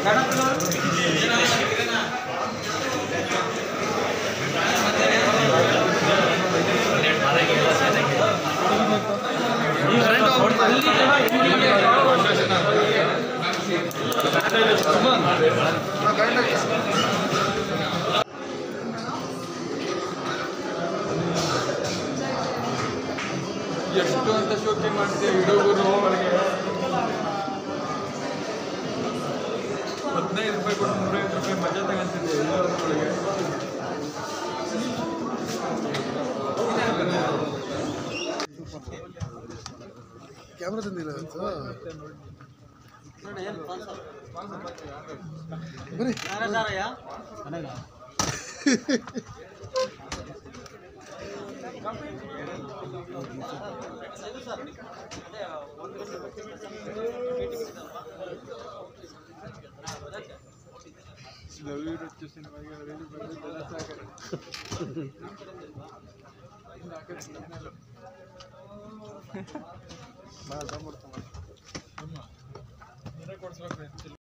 ಎಷ್ಟು ಅಂತ ಶೋಕಿ ಮಾಡ್ತೀವಿ ಹುಡುಗರು ಹದಿನೈದು ರೂಪಾಯಿ ಕೊಟ್ಟು ನೂರೈವತ್ತು ರೂಪಾಯಿ ಮಜಾ ತಗೊಂತಿದ್ದೆ ಎಲ್ಲರೊಳಗೆ ಕ್ಯಾಮ್ರಾ ತಂದಿಲ್ಲ ಇವತ್ತು ಬನ್ನಿ ನವೀರ್ ಹೆಚ್ಚು ಸಿನಿಮಾಗೆ ಅವರಿಗೆ ಬಂದಿದ್ದೆಲ್ಲ ಸಾಕಾರೆ ಕೊಡಿಸ್ಬೇಕು